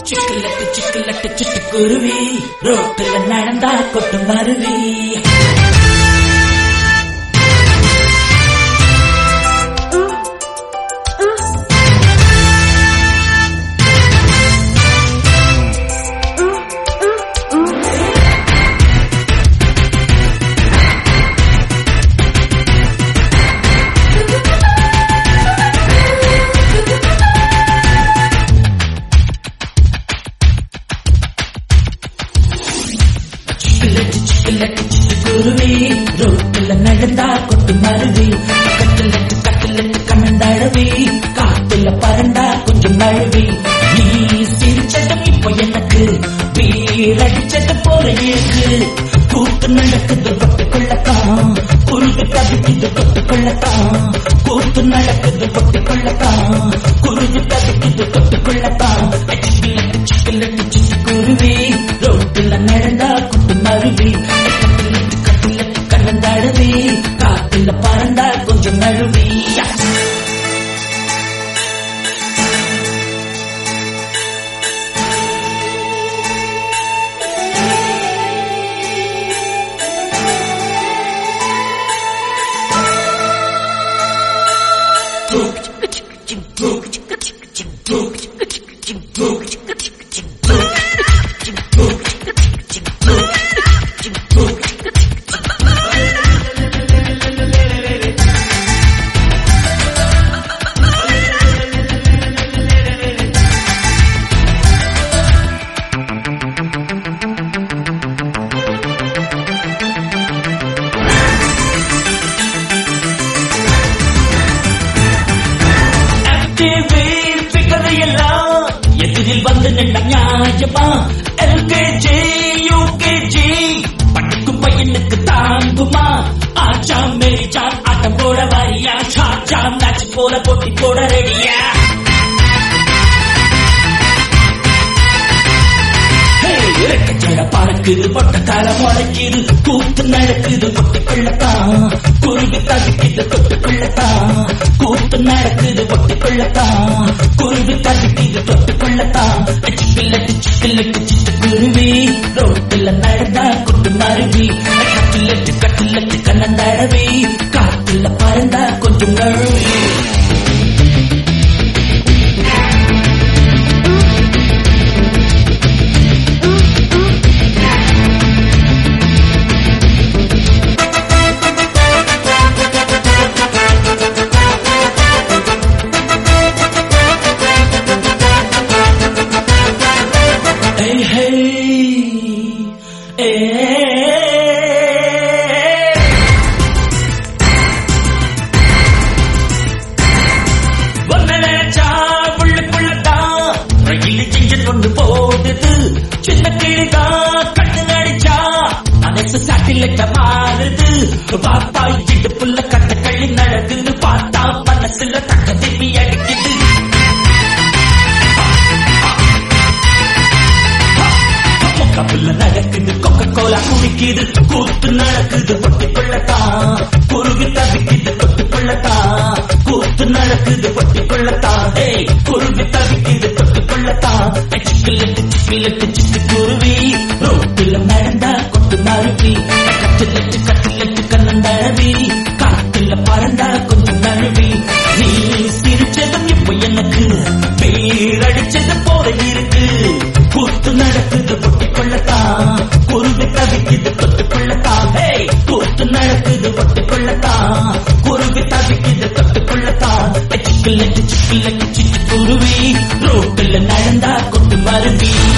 சிக்கலட்டு சிக்கலட்டு சிட்டுக்குருவி ரோட்டுல நடந்தா கொட்டும் அருவி சிக்கலட்டு சிக்கலட்டு சிட்டுக்குருவி ரோட்டுல நடந்தா கொட்டும் அருவி கட்டலட்டு கட்டலட்டு கண்ணந்தழவி காத்துல பறந்தா கொஞ்சம் நழுவி நீ சிரிச்சதும் இப்போ எனக்கு வீரடிச்சது போல இருக்கு கூத்து நடக்குது கொட்டு கொள்ளத்தான் குருது தவிக்குது கொட்டு கொள்ளத்தான் கூத்து நடக்குது கொட்டு கொள்ளத்தான் குருது தவிக்குது கொட்டு கொள்ளத்தான் சிக்கலட்டு சிக்கலட்டு சிட்டுக்குருவி ரோட்டுல நடந்தா கொட்டு மருவி கட்டலட்டு கட்டலட்டு கண்ணந்தழவி காத்துல பறந்தா கொஞ்சம் நழுவி ஆக்டிவேட் பிகரையெல்லாம் எதிரில் வந்து நின்ற நியாயமா எல்கேஜி யூகேஜி படிக்கும் பையனுக்கு தாங்குமா ஆச்சா மேரிச்சான் ஆட்டம் போட வரியா சாச்சா மேட்ச் போல போட்டி போட ரெடியா இறக்கச்சட பறக்குது பொட்ட தர முளைக்குது கூத்து நடக்குது கொட்டு கொள்ளத்தான் குருவி தவிக்குது கொட்டு கொள்ளத்தான் கூத்து நடக்குது கொட்டு கொள்ளத்தான் குருவி தவிக்குது கொட்டு கொள்ளத்தான் சிக்கிலட்டு சிக்கிலட்டு சிட்டு குருவி ரோட்டுல நடந்தா கொட்டு மருவி கட்டிலட்டு கட்டிலட்டு கண்ணந்தழவி காத்துல பறந்தா கொஞ்சம் நழுவி Hey, hey, hey. ஒன்ன நினைச்சா உள்ளுக்குள்ளதான் ரயில் இன்ஜின் கொண்டு போகுது சின்ன கிளிதான் கண்ணு நடிச்சா மனசு சாட்டிலட்ட மாறுது பாப்பா இடுப்புள்ள கட்ட கள்ளி நடக்குது பார்த்தா மனசுல தக்க திரும்பி அடிக்குது கப்புல நடக்குது கொக்க கோலா குடிக்குது கூத்து நடக்குது கொட்டு கொள்ளத்தான் குருவி தவிக்குது கொட்டு கொள்ளத்தான் கூத்து நடக்குது கொட்டு கொள்ளத்தான் டேய் குருவி தவிக்குது கொட்டு கொள்ளத்தான் சிக்கிலட்டு சிக்கிலட்டு சிட்டு குருவி ரோட்டுல நடந்தா கொட்டு மருவி கட்டிலட்டு கட்டிலட்டு கண்ணந்தழவி காத்துல பறந்தா கொஞ்சம் நழுவி நீ சிரிச்சதும் இப்போ எனக்கு பேரடிச்சது போல இருக்கு கூத்து நடக்குது கொட்டி கொள்ளத்தான் குருவி தவிக்குது கொட்டு கொள்ளத்தான் ஹேய் கூத்து நடக்குது கொட்டு கொள்ளத்தான் குருவி தவிக்குது கொட்டு கொள்ளத்தான் சிக்கிலட்டு சிக்கிலட்டு சிட்டு குருவி ரோட்டுல நடந்தா கொட்டு மருவி